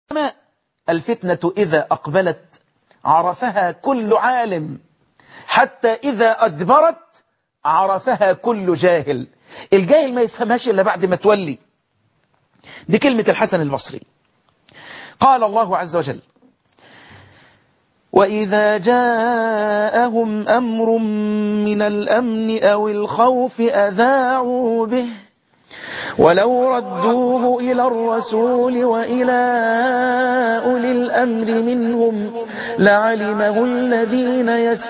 الفتنة إذا أقبلت عرفها كل عالم حتى إذا أدبرت عرفها كل جاهل الجاهل ما يفهمهاش إلا بعد ما تولي دي كلمة الحسن البصري قال الله عز وجل وإذا جاءهم أمر من الأمن أو الخوف أذاعوا به ولو ردوه إلى الرسول وإلى أولي الأمر منهم لعلمه الذين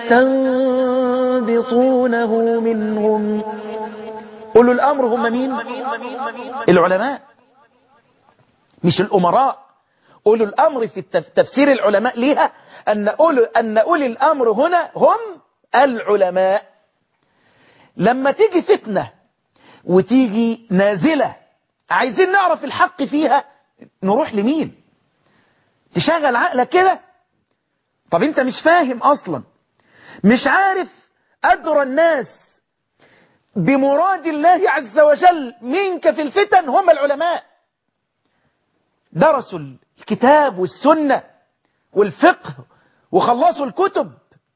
يستنبطونه منهم أولو الأمر هم مين؟ العلماء مش الأمراء أولو الأمر في تفسير العلماء ليها أن أولو, أن أولي الأمر هنا هم العلماء لما تيجي فتنة وتيجي نازلة عايزين نعرف الحق فيها نروح لمين تشغل عقلك كده طب انت مش فاهم اصلا مش عارف ادرى الناس بمراد الله عز وجل منك في الفتن هم العلماء درسوا الكتاب والسنة والفقه وخلصوا الكتب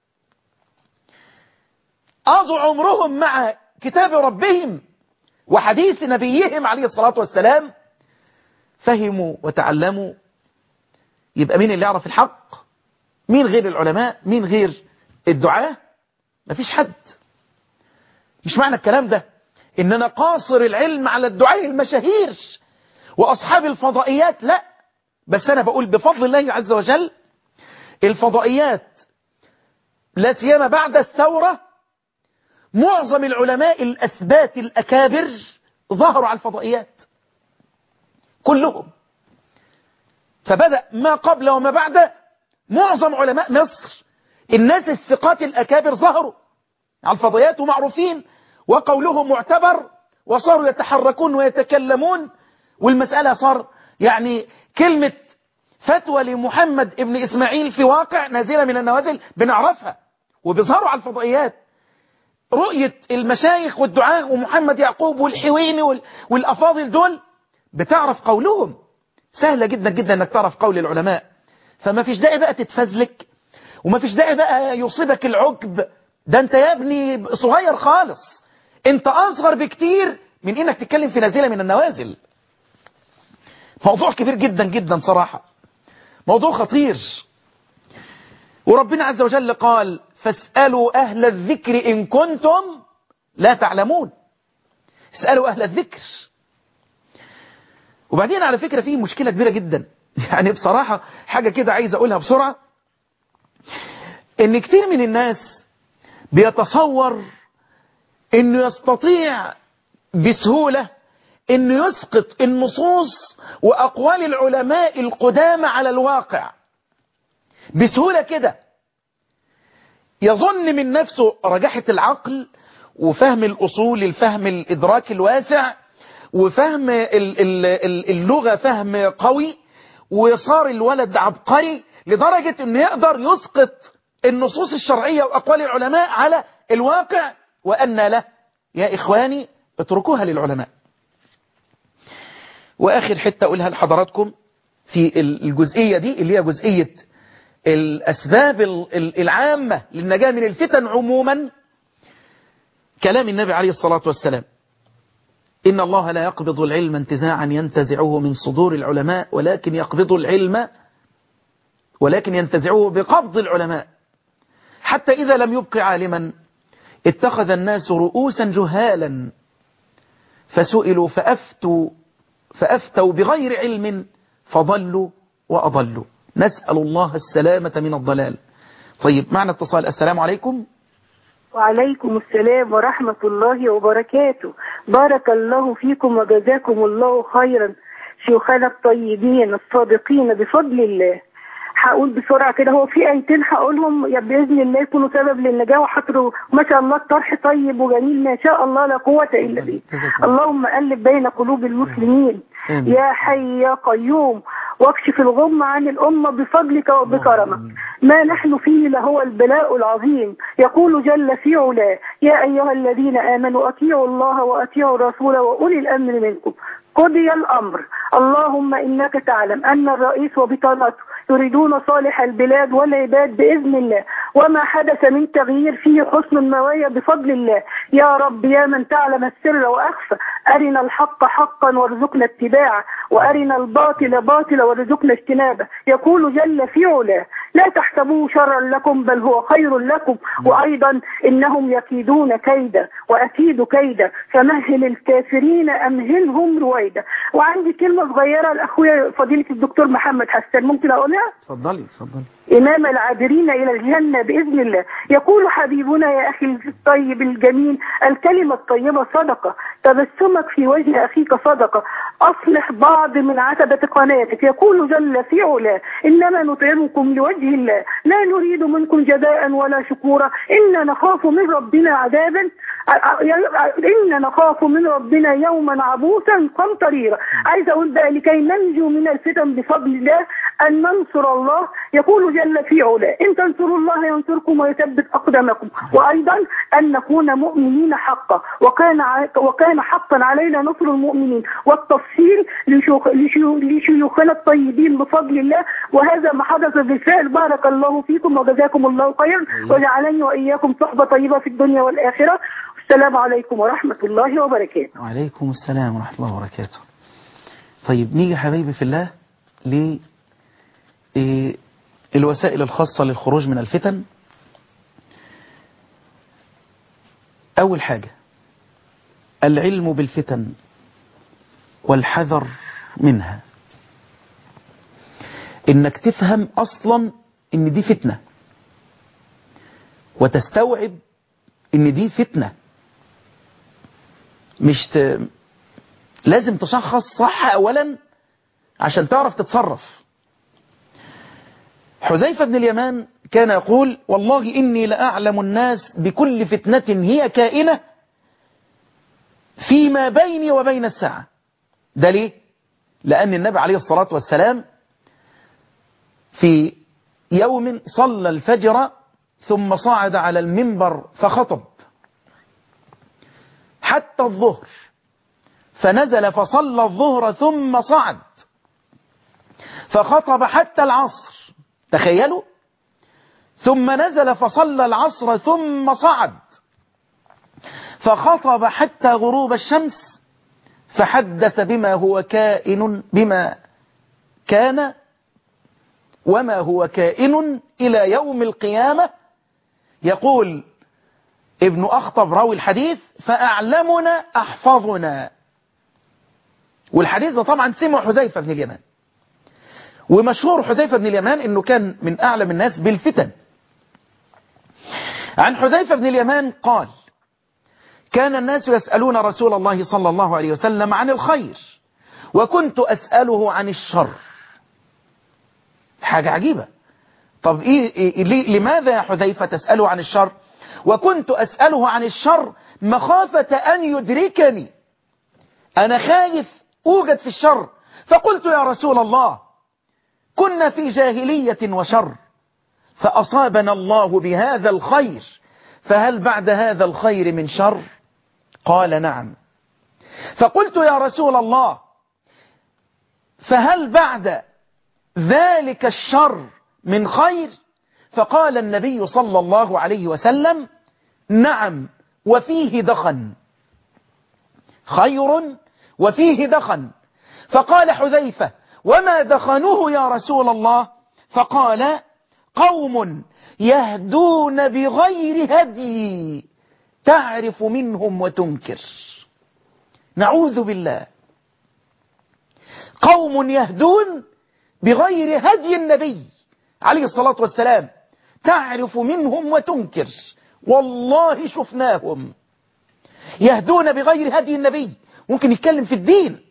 قضوا عمرهم مع كتاب ربهم وحديث نبيهم عليه الصلاة والسلام فهموا وتعلموا يبقى مين اللي يعرف الحق مين غير العلماء مين غير الدعاة مفيش حد مش معنى الكلام ده اننا قاصر العلم على الدعاة المشاهير واصحاب الفضائيات لا بس انا بقول بفضل الله عز وجل الفضائيات لا سيما بعد الثورة معظم العلماء الأثبات الأكابر ظهروا على الفضائيات كلهم فبدأ ما قبل وما بعد معظم علماء مصر الناس الثقات الأكابر ظهروا على الفضائيات ومعروفين وقولهم معتبر وصاروا يتحركون ويتكلمون والمسألة صار يعني كلمة فتوى لمحمد ابن إسماعيل في واقع نازلة من النوازل بنعرفها وبيظهروا على الفضائيات رؤية المشايخ والدعاء ومحمد يعقوب والحويني والأفاضل دول بتعرف قولهم سهلة جدا جدا انك تعرف قول العلماء فما فيش داعي بقى تتفزلك وما فيش داعي بقى يصيبك العجب ده انت يا ابني صغير خالص انت اصغر بكتير من انك تتكلم في نازلة من النوازل موضوع كبير جدا جدا صراحة موضوع خطير وربنا عز وجل قال فاسألوا أهل الذكر إن كنتم لا تعلمون اسألوا أهل الذكر وبعدين على فكرة في مشكلة كبيرة جدا يعني بصراحة حاجة كده عايز أقولها بسرعة إن كتير من الناس بيتصور إنه يستطيع بسهولة إنه يسقط النصوص وأقوال العلماء القدامى على الواقع بسهولة كده يظن من نفسه رجحة العقل وفهم الأصول الفهم الإدراك الواسع وفهم اللغة فهم قوي وصار الولد عبقري لدرجة أنه يقدر يسقط النصوص الشرعية وأقوال العلماء على الواقع وأن له يا إخواني اتركوها للعلماء وآخر حتة أقولها لحضراتكم في الجزئية دي اللي هي جزئية الأسباب العامة للنجاة من الفتن عموما كلام النبي عليه الصلاة والسلام إن الله لا يقبض العلم انتزاعا ينتزعه من صدور العلماء ولكن يقبض العلم ولكن ينتزعه بقبض العلماء حتى إذا لم يبق عالما اتخذ الناس رؤوسا جهالا فسئلوا فأفتوا فأفتوا بغير علم فضلوا وأضلوا نسأل الله السلامة من الضلال طيب معنا اتصال السلام عليكم وعليكم السلام ورحمة الله وبركاته بارك الله فيكم وجزاكم الله خيرا شيوخنا الطيبين الصادقين بفضل الله هقول بسرعة كده هو في آيتين هقولهم يا بإذن الله يكونوا سبب للنجاة وحطروا ما شاء الله الطرح طيب وجميل ما شاء الله لا قوة إلا بالله اللهم ألف بين قلوب المسلمين يا حي يا قيوم واكشف الغم عن الأمة بفضلك وبكرمك ما نحن فيه لهو البلاء العظيم يقول جل في علاه يا أيها الذين آمنوا أطيعوا الله وأطيعوا الرسول وأولي الأمر منكم قضي الأمر اللهم إنك تعلم أن الرئيس وبطانته يريدون صالح البلاد والعباد بإذن الله وما حدث من تغيير فيه حسن النوايا بفضل الله يا رب يا من تعلم السر وأخفى أرنا الحق حقا وارزقنا اتباعه وأرنا الباطل باطلا وارزقنا اجتنابه يقول جل في علاه لا تحسبوه شرا لكم بل هو خير لكم وأيضا إنهم يكيدون كيدا وأكيد كيدا فمهل الكافرين أمهلهم رويدا وعندي كلمة صغيرة لأخويا فضيلة الدكتور محمد حسان ممكن أقولها اتفضلي اتفضلي إمام العابرين إلى الجنة بإذن الله يقول حبيبنا يا أخي الطيب الجميل الكلمة الطيبة صدقة تبسمك في وجه أخيك صدقة أصلح بعض من عتبة قناتك يقول جل في علاه إنما نطعمكم لوجه الله لا نريد منكم جزاء ولا شكورا إنا نخاف من ربنا عذابا إنا نخاف من ربنا يوما عبوسا قمطريرا عايزة أقول بقى لكي ننجو من الفتن بفضل الله أن ننصر الله يقول جل في علاه إن تنصروا الله ينصركم ويثبت أقدامكم وأيضا أن نكون مؤمنين حقا وكان ع- وكان حقا علينا نصر المؤمنين والتفصيل لشيوخ- لشيوخ- لشيوخنا الطيبين بفضل الله وهذا ما حدث بالفعل بارك الله فيكم وجزاكم الله خيرا وجعلني وإياكم صحبة طيبة في الدنيا والآخرة السلام عليكم ورحمة الله وبركاته وعليكم السلام ورحمة الله وبركاته طيب نيجي حبايبي في الله ل إيه، الوسائل الخاصة للخروج من الفتن أول حاجة العلم بالفتن والحذر منها إنك تفهم أصلا إن دي فتنة وتستوعب إن دي فتنة مش ت... لازم تشخص صح أولا عشان تعرف تتصرف حذيفة بن اليمان كان يقول والله إني لأعلم الناس بكل فتنة هي كائنة فيما بيني وبين الساعة ده ليه؟ لأن النبي عليه الصلاة والسلام في يوم صلى الفجر ثم صعد على المنبر فخطب حتى الظهر فنزل فصلى الظهر ثم صعد فخطب حتى العصر تخيلوا ثم نزل فصلى العصر ثم صعد فخطب حتى غروب الشمس فحدث بما هو كائن بما كان وما هو كائن إلى يوم القيامة يقول ابن أخطب راوي الحديث فأعلمنا أحفظنا والحديث ده طبعا سمع حذيفة بن اليمان ومشهور حذيفة بن اليمان انه كان من اعلم الناس بالفتن عن حذيفة بن اليمان قال كان الناس يسألون رسول الله صلى الله عليه وسلم عن الخير وكنت أسأله عن الشر حاجة عجيبة طب إيه, إيه ليه- لماذا يا حذيفة تسأله عن الشر وكنت أسأله عن الشر مخافة أن يدركني أنا خايف أوجد في الشر فقلت يا رسول الله كنا في جاهلية وشر فأصابنا الله بهذا الخير فهل بعد هذا الخير من شر قال نعم فقلت يا رسول الله فهل بعد ذلك الشر من خير فقال النبي صلى الله عليه وسلم نعم وفيه دخن خير وفيه دخن فقال حذيفة وما دخنه يا رسول الله فقال قوم يهدون بغير هدي تعرف منهم وتنكر نعوذ بالله قوم يهدون بغير هدي النبي عليه الصلاة والسلام تعرف منهم وتنكر والله شفناهم يهدون بغير هدي النبي ممكن يتكلم في الدين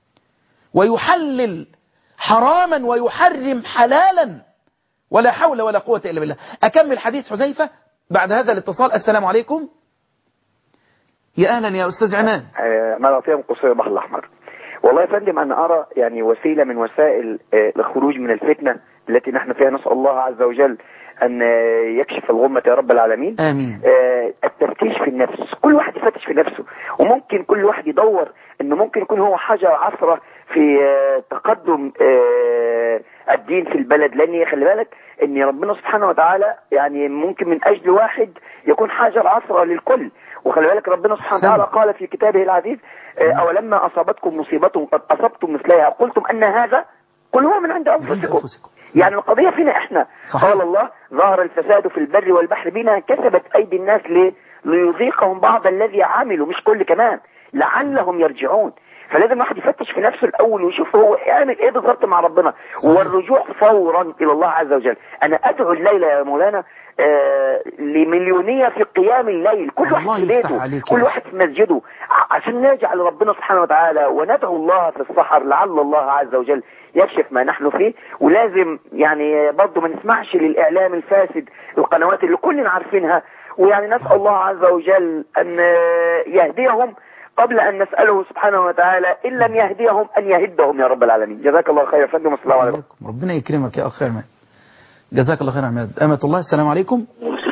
ويحلل حراما ويحرم حلالا ولا حول ولا قوة إلا بالله أكمل حديث حذيفة بعد هذا الاتصال السلام عليكم يا أهلا يا أستاذ عماد آه، مرة فيها من قصير البحر الأحمر والله يا فندم أنا أرى يعني وسيلة من وسائل آه، الخروج من الفتنة التي نحن فيها نسأل الله عز وجل أن يكشف الغمة يا رب العالمين آمين آه، التفتيش في النفس كل واحد يفتش في نفسه وممكن كل واحد يدور انه ممكن يكون هو حاجة عصرة في آه، تقدم آه، الدين في البلد لان خلي بالك ان ربنا سبحانه وتعالى يعني ممكن من اجل واحد يكون حاجة عصرة للكل وخلي بالك ربنا سبحانه أحسنت. وتعالى قال في كتابه العزيز آه، اولما اصابتكم مصيبة قد اصبتم مثلها قلتم ان هذا قل هو من عند عند انفسكم أنفسكم يعني القضية فينا احنا صحيح. قال الله ظهر الفساد في البر والبحر بما كسبت ايدي الناس ليه ليذيقهم بعض الذي عملوا مش كل كمان لعلهم يرجعون فلازم الواحد يفتش في نفسه الاول ويشوف هو يعمل ايه بالظبط مع ربنا والرجوع فورا الى الله عز وجل انا ادعو الليله يا مولانا آه لمليونيه في قيام الليل كل الله واحد في يفتح بيته عليك كل يا واحد في مسجده ع- عشان نرجع لربنا سبحانه وتعالى وندعو الله في السحر لعل الله عز وجل يكشف ما نحن فيه ولازم يعني برضه ما نسمعش للإعلام الفاسد القنوات اللي كلنا عارفينها ويعني نسأل الله عز وجل أن يهديهم قبل أن نسأله سبحانه وتعالى إن لم يهديهم أن يهدهم يا رب العالمين جزاك الله خير يا فندم والسلام عليكم ربنا يكرمك يا أخ عماد جزاك الله خير يا عماد أمة الله السلام عليكم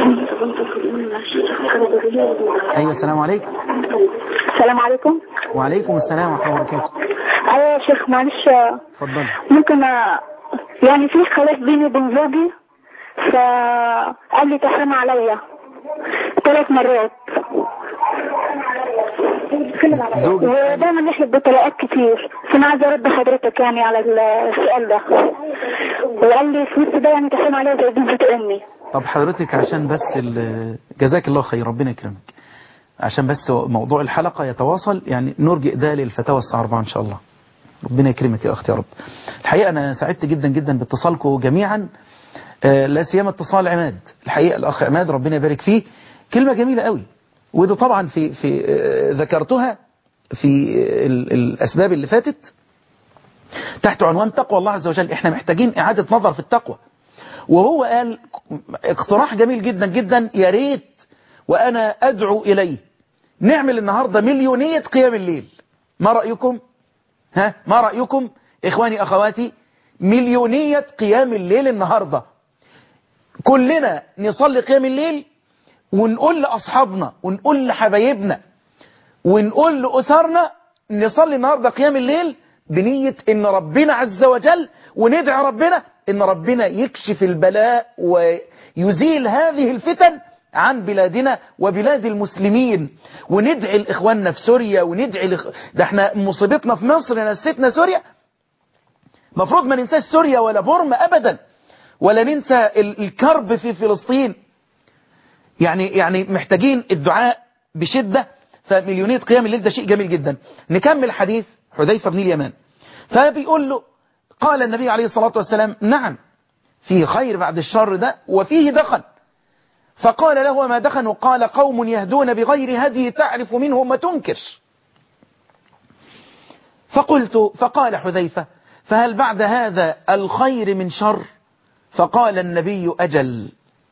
أيوة السلام عليكم السلام عليكم وعليكم السلام ورحمة الله وبركاته ايوه يا شيخ معلش اتفضل ممكن أ- يعني في خلاف بيني وبين زوجي فقال لي تحرم عليا ثلاث مرات زوجك ودايما يحلف بطلاقات كتير فانا عايزه ارد حضرتك يعني على السؤال ده وقال لي فلوس ده يعني تحرم عليا زي بنت امي طب حضرتك عشان بس ال- جزاك الله خير ربنا يكرمك عشان بس موضوع الحلقة يتواصل يعني نرجئ ده للفتاوى الساعة 4 إن شاء الله ربنا يكرمك يا أختي يا رب الحقيقة أنا سعدت جدا جدا باتصالكم جميعا آه، لا سيما اتصال عماد الحقيقة الأخ عماد ربنا يبارك فيه كلمة جميلة قوي وده طبعا في في آه، ذكرتها في ال- الأسباب اللي فاتت تحت عنوان تقوى الله عز وجل احنا محتاجين إعادة نظر في التقوى وهو قال اقتراح جميل جدا جدا يا ريت وأنا أدعو إليه نعمل النهاردة مليونية قيام الليل ما رأيكم ها ما رأيكم إخواني أخواتي مليونية قيام الليل النهاردة كلنا نصلي قيام الليل ونقول لأصحابنا ونقول لحبايبنا ونقول لأسرنا نصلي النهاردة قيام الليل بنية ان ربنا عز وجل وندعي ربنا ان ربنا يكشف البلاء ويزيل هذه الفتن عن بلادنا وبلاد المسلمين وندعي لإخواننا في سوريا وندعي لخ... ده احنا مصيبتنا في مصر نسيتنا سوريا مفروض ما ننساش سوريا ولا بورما أبدا ولا ننسى ال- الكرب في فلسطين يعني يعني محتاجين الدعاء بشدة فمليونية قيام الليل ده شيء جميل جدا نكمل حديث حذيفة بن اليمان فبيقول له قال النبي عليه الصلاة والسلام نعم في خير بعد الشر ده وفيه دخن فقال له وما دخن قال قوم يهدون بغير هدي تعرف منهم وتنكر فقلت فقال حذيفة فهل بعد هذا الخير من شر فقال النبي أجل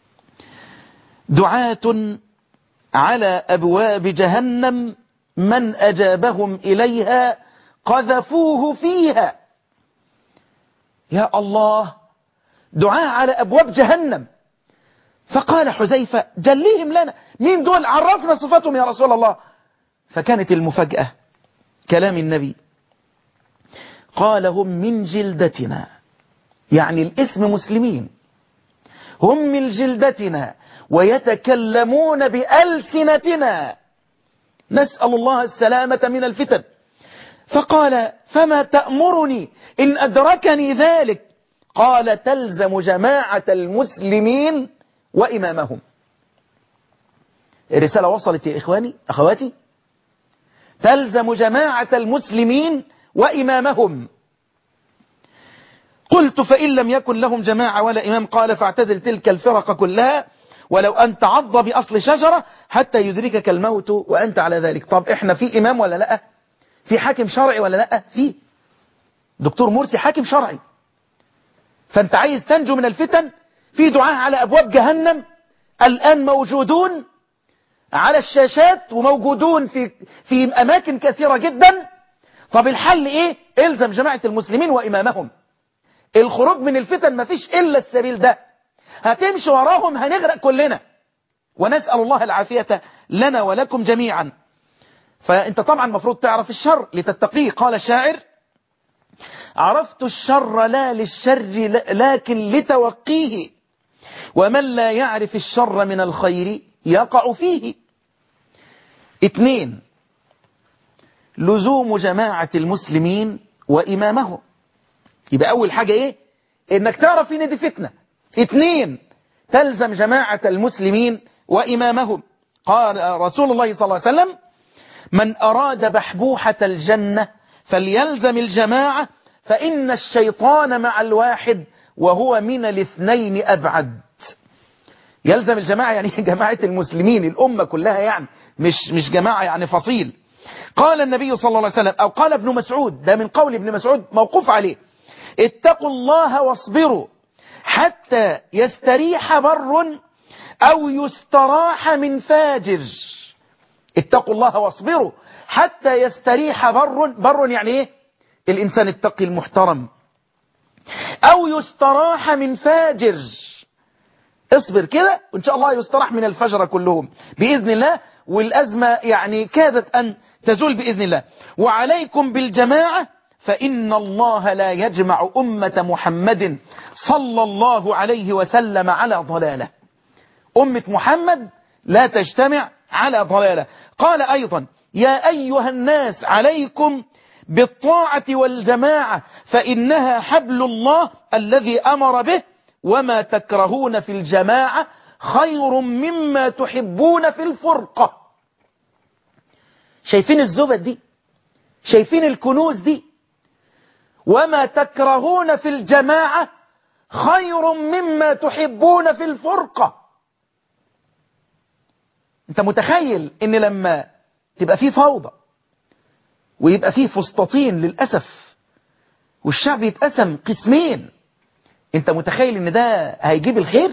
دعاة على أبواب جهنم من أجابهم إليها قذفوه فيها يا الله دعاء على أبواب جهنم فقال حذيفة جليهم لنا مين دول عرفنا صفاتهم يا رسول الله فكانت المفاجأة كلام النبي قال هم من جلدتنا يعني الاسم مسلمين هم من جلدتنا ويتكلمون بألسنتنا نسأل الله السلامة من الفتن فقال فما تأمرني إن أدركني ذلك قال تلزم جماعة المسلمين وإمامهم الرسالة وصلت يا إخواني أخواتي تلزم جماعة المسلمين وإمامهم قلت فإن لم يكن لهم جماعة ولا إمام قال فاعتزل تلك الفرق كلها ولو أن تعض بأصل شجرة حتى يدركك الموت وأنت على ذلك طب إحنا في إمام ولا لا في حاكم شرعي ولا لا في دكتور مرسي حاكم شرعي فأنت عايز تنجو من الفتن في دعاء على أبواب جهنم الآن موجودون على الشاشات وموجودون في في أماكن كثيرة جدا طب الحل إيه؟ إلزم جماعة المسلمين وإمامهم الخروج من الفتن مفيش إلا السبيل ده هتمشي وراهم هنغرق كلنا ونسأل الله العافية لنا ولكم جميعا فأنت طبعا مفروض تعرف الشر لتتقيه قال الشاعر عرفت الشر لا للشر لكن لتوقيه ومن لا يعرف الشر من الخير يقع فيه اثنين لزوم جماعة المسلمين وإمامهم يبقى أول حاجة إيه إنك تعرف إن دي فتنة اثنين تلزم جماعة المسلمين وإمامهم قال رسول الله صلى الله عليه وسلم من أراد بحبوحة الجنة فليلزم الجماعة فإن الشيطان مع الواحد وهو من الاثنين أبعد يلزم الجماعة يعني جماعة المسلمين الأمة كلها يعني مش, مش جماعة يعني فصيل قال النبي صلى الله عليه وسلم أو قال ابن مسعود ده من قول ابن مسعود موقوف عليه اتقوا الله واصبروا حتى يستريح بر أو يستراح من فاجر اتقوا الله واصبروا حتى يستريح بر بر يعني ايه الإنسان التقي المحترم أو يستراح من فاجر اصبر كده وإن شاء الله يستراح من الفجر كلهم بإذن الله والأزمة يعني كادت أن تزول بإذن الله وعليكم بالجماعة فإن الله لا يجمع أمة محمد صلى الله عليه وسلم على ضلالة أمة محمد لا تجتمع على ضلالة قال أيضا يا أيها الناس عليكم بالطاعة والجماعة فإنها حبل الله الذي أمر به وما تكرهون في الجماعة خير مما تحبون في الفرقة شايفين الزبد دي شايفين الكنوز دي وما تكرهون في الجماعة خير مما تحبون في الفرقة انت متخيل ان لما تبقى فيه فوضى ويبقى فيه فسطاطين للأسف والشعب يتقسم قسمين انت متخيل ان ده هيجيب الخير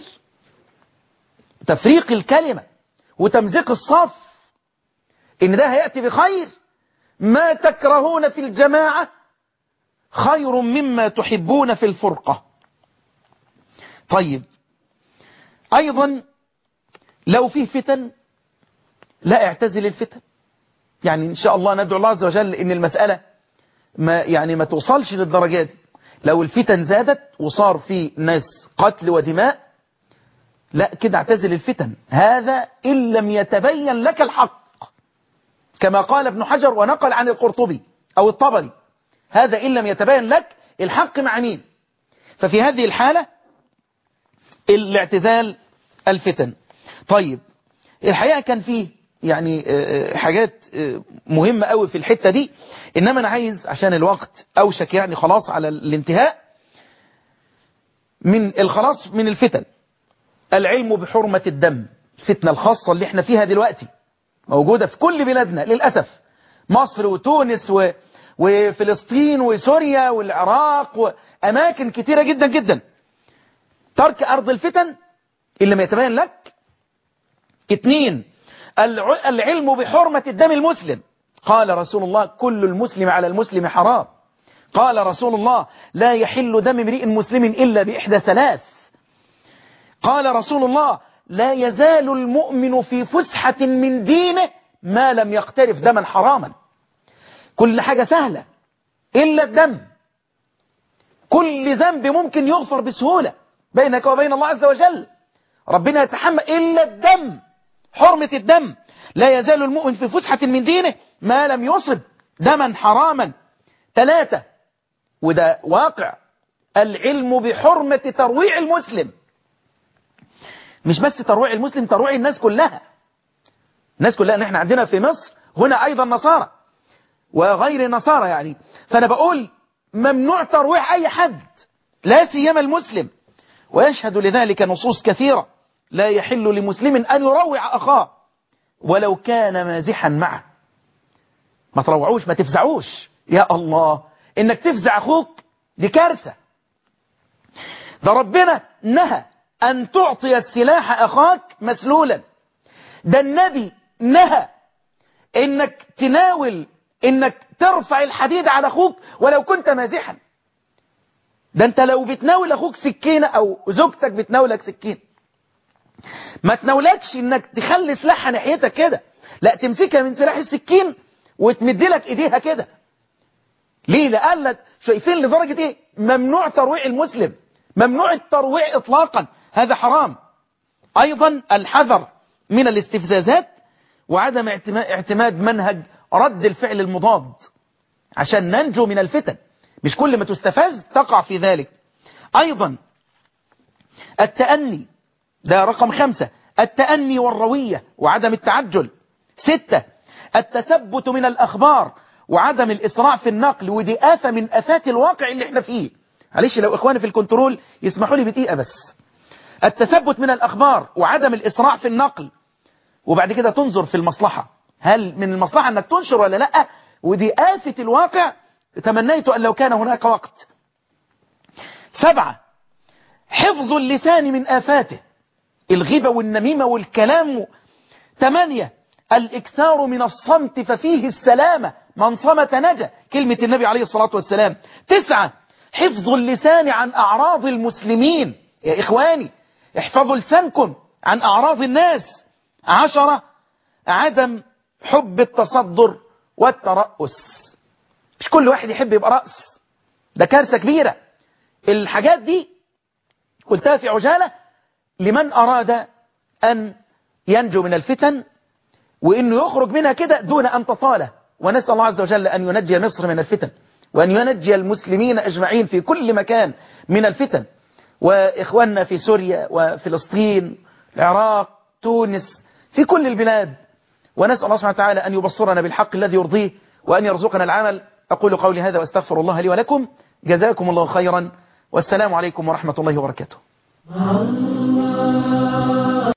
تفريق الكلمة وتمزيق الصف ان ده هيأتي بخير ما تكرهون في الجماعة خير مما تحبون في الفرقة طيب أيضا لو فيه فتن لا اعتزل الفتن يعني إن شاء الله ندعو الله عز وجل إن المسألة ما يعني ما توصلش للدرجة دي لو الفتن زادت وصار في ناس قتل ودماء لا كده اعتزل الفتن هذا إن لم يتبين لك الحق كما قال ابن حجر ونقل عن القرطبي أو الطبري هذا إن لم يتبين لك الحق مع مين ففي هذه الحالة الاعتزال الفتن طيب الحقيقة كان فيه يعني حاجات مهمة قوي في الحتة دي إنما أنا عايز عشان الوقت أوشك يعني خلاص على الانتهاء من الخلاص من الفتن العلم بحرمة الدم الفتنة الخاصة اللي احنا فيها دلوقتي موجودة في كل بلادنا للأسف مصر وتونس و... وفلسطين وسوريا والعراق وأماكن كتيرة جدا جدا ترك أرض الفتن اللي ما يتبين لك اثنين العلم بحرمة الدم المسلم قال رسول الله كل المسلم على المسلم حرام قال رسول الله لا يحل دم امرئ مسلم إلا بإحدى ثلاث قال رسول الله لا يزال المؤمن في فسحة من دينه ما لم يقترف دما حراما كل حاجة سهلة إلا الدم كل ذنب ممكن يغفر بسهولة بينك وبين الله عز وجل ربنا يتحمل إلا الدم حرمة الدم لا يزال المؤمن في فسحة من دينه ما لم يصب دما حراما ثلاثة وده واقع العلم بحرمة ترويع المسلم مش بس ترويع المسلم ترويع الناس كلها الناس كلها نحن عندنا في مصر هنا أيضا نصارى وغير نصارى يعني فأنا بقول ممنوع ترويع أي حد لا سيما المسلم ويشهد لذلك نصوص كثيرة لا يحل لمسلم أن يروع أخاه ولو كان مازحا معه ما تروعوش ما تفزعوش يا الله إنك تفزع أخوك دي كارثة ده ربنا نهى أن تعطي السلاح أخاك مسلولا ده النبي نهى إنك تناول إنك ترفع الحديد على أخوك ولو كنت مازحا ده انت لو بتناول اخوك سكينة او زوجتك بتناولك سكينة ما تناولكش انك تخلي سلاحها ناحيتك كده لا تمسكها من سلاح السكين وتمد لك ايديها كده ليه لقال لك شايفين لدرجة ايه ممنوع ترويع المسلم ممنوع الترويع اطلاقا هذا حرام ايضا الحذر من الاستفزازات وعدم اعتماد منهج رد الفعل المضاد عشان ننجو من الفتن مش كل ما تستفز تقع في ذلك ايضا التأني ده رقم خمسة التأني والروية وعدم التعجل ستة التثبت من الأخبار وعدم الإسراع في النقل ودي آفة من آفات الواقع اللي احنا فيه معلش لو إخواني في الكنترول يسمحوا لي بدقيقة بس التثبت من الأخبار وعدم الإسراع في النقل وبعد كده تنظر في المصلحة هل من المصلحة أنك تنشر ولا لا ودي آفة الواقع تمنيت أن لو كان هناك وقت سبعة حفظ اللسان من آفاته الغيبة والنميمة والكلام ثمانية الإكثار من الصمت ففيه السلامة من صمت نجا كلمة النبي عليه الصلاة والسلام تسعة حفظ اللسان عن أعراض المسلمين يا إخواني احفظوا لسانكم عن أعراض الناس عشرة عدم حب التصدر والترأس مش كل واحد يحب يبقى رأس ده كارثة كبيرة الحاجات دي قلتها في عجالة لمن أراد أن ينجو من الفتن وإنه يخرج منها كده دون أن تطاله ونسأل الله عز وجل أن ينجي مصر من الفتن وأن ينجي المسلمين أجمعين في كل مكان من الفتن وإخواننا في سوريا وفلسطين العراق تونس في كل البلاد ونسأل الله سبحانه وتعالى أن يبصرنا بالحق الذي يرضيه وأن يرزقنا العمل أقول قولي هذا وأستغفر الله لي ولكم جزاكم الله خيرا والسلام عليكم ورحمة الله وبركاته